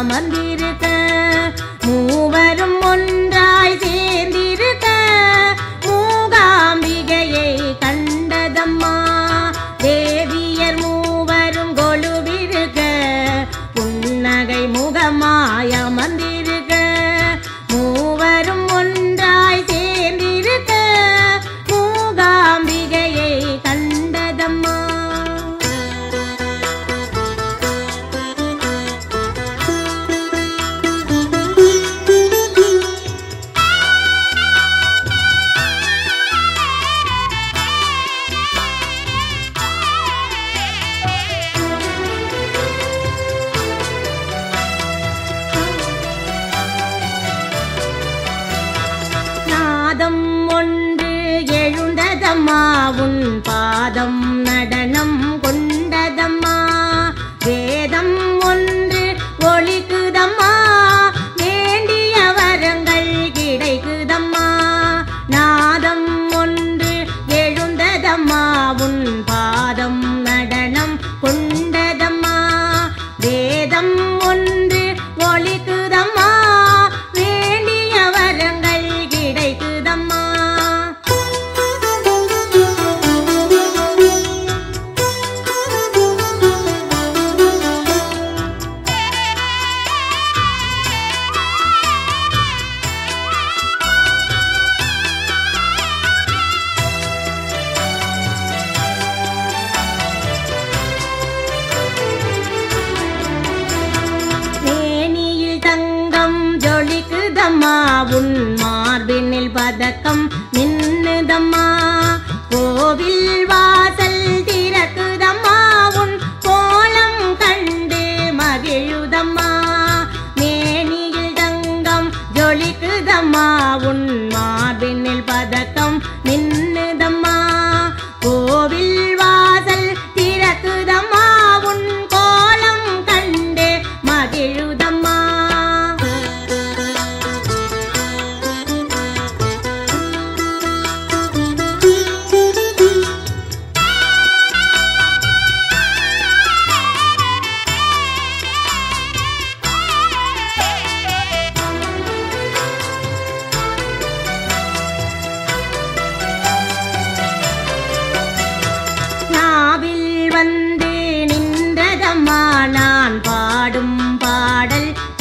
அமர்ந்திருக்க மூவரும் ஒன்றாய் சேர்ந்திருக்க மூகாம்பிகையை கண்டதம்மா தேவியர் மூவரும் கொலுவிருக்க புன்னகை முகமாய் அமர்ந்திருக்க மூவரும் ஒன்றாய் சேர்ந்திருக்க மூகாம்பிகையை கண்டதம்மா நாதம் ஒன்று எழுந்ததம்மா உன் பாதம் நடனம் கொண்டதம்மா வேதம் ஒன்று ஒழிக்குதம்மா வேண்டிய வரங்கள் கிடைக்குதம்மா நாதம் ஒன்று எழுந்ததம்மா உன் பாதம் நடனம் கொண்டதம்மா வேதம் ஒன்று ஒழிக்குதம்மா வேண்டிய வரங்கள் கிடைக்குதம்மா மேனியில் தங்கம் ஜொலிக்குதம்மா உன் மார்பினில் பதக்கம் நின்னுதம்மா கோவில் வாசல் திறக்குதம்மா உன் கோலம் கண்டு மகிழுதம்மா மேனியில் தங்கம் ஜொலிக்குதம்மா உன் மார்பினில் பதக்கம் நின்னுதம்மா கோவில் வாசல் திறக்குதம்மா உன் கோலம் கண்டு மகிழுதம்மா நாவில் வந்து நின்றதம்மா நான் பாடும் பாடல்